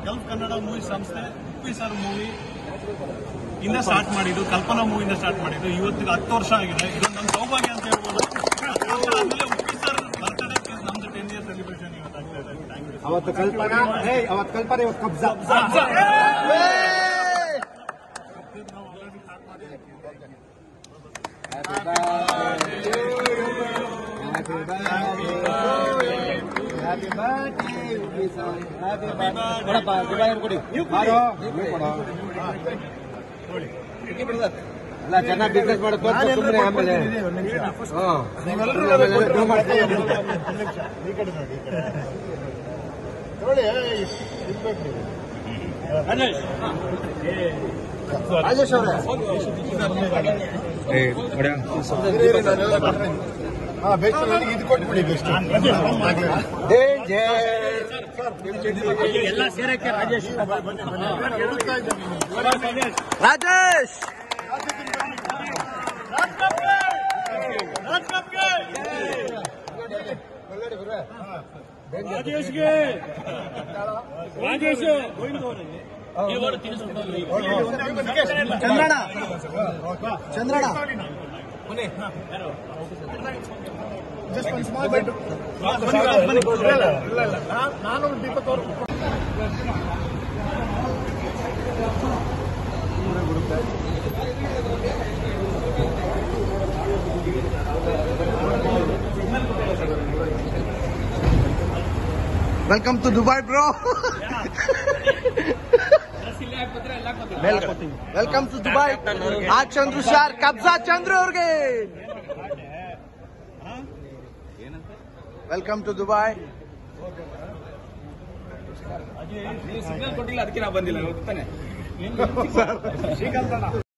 Gulf Kannada movie ಸಂಸ್ಥೆ Uppi sir movie ಇಂದ start ಮಾಡಿದ್ದು ಕಲ್ಪನಾ ಮೂವಿಯಿಂದ ಸ್ಟಾರ್ಟ್ ಮಾಡಿದ್ದು ಇವತ್ತಿಗೆ ಹತ್ತು ವರ್ಷ ಆಗಿದೆ ಇದೊಂದು ನಮ್ಮ ಸೌಭಾಗ್ಯ ಅಂತ ಹೇಳ್ಬೋದು ಹತ್ತು ವರ್ಷ ಆದ್ಮೇಲೆ ಉಪ್ಪಿ ಸರ್ ಬರ್ತಡೇ ಪ್ಲಸ್ ನಮ್ದು ಟೆನ್ ಇಯರ್ ಸೆಲೆಬ್ರೇಷನ್ ಇವತ್ತಾಗ್ತಾ ಇದೆ ಥ್ಯಾಂಕ್ ಯು ಅವತ್ತು ಕಲ್ಪನಾ ಹೇ ಅವತ್ತು ಕಲ್ಪನಾ ಇವತ್ತು ಕಬ್ಜಾ ಹ್ಯಾಪಿ ಬರ್ಡೇ ಹ್ಯಾಪಿ ಕೊಡಪ್ಪ ದುಬಾಯಿ ಕೊಡಿ ಮಾಡು ನೀವು ಕೊಡು ಅಲ್ಲ ಚೆನ್ನಾಗಿ ಬಿಸ್ನೆಸ್ ಮಾಡೋದು ಸುಮ್ಮನೆ ಆಮೇಲೆ ಹ್ಮ್ ಆಮೇಲೆ ಇದು ಮಾಡ್ತೀವಿ. ರಾಜೇಶ್ ಅವರೇ ಇದು ಕೊಟ್ಬಿಡಿ ಬೆಸ್ಟ್ ಎಲ್ಲ ಸೇರಕ್ಕೆ ರಾಜೇಶ್ ರಾಜೇಶ್ ರಾಜೇಶ್ಗೆ ರಾಜೇಶ್ ಚಂದ್ರಣ್ಣ ಚಂದ್ರಣ್ಣ ನಾನು ದೀಪಕ್ ಅವರು welcome to Dubai bro welcome to Dubai ಆ ಚಂದ್ರು ಶಾರ್ ಕಬ್ಜಾ ಚಂದ್ರು ಅವ್ರಿಗೆ ವೆಲ್ಕಮ್ ಟು ದುಬೈ ಸಿಗ್ನಲ್ ಕೊಟ್ಟಿಲ್ಲ ಅದಕ್ಕೆ ನಾ ಬಂದಿಲ್ಲ ಗೊತ್ತಾನೆ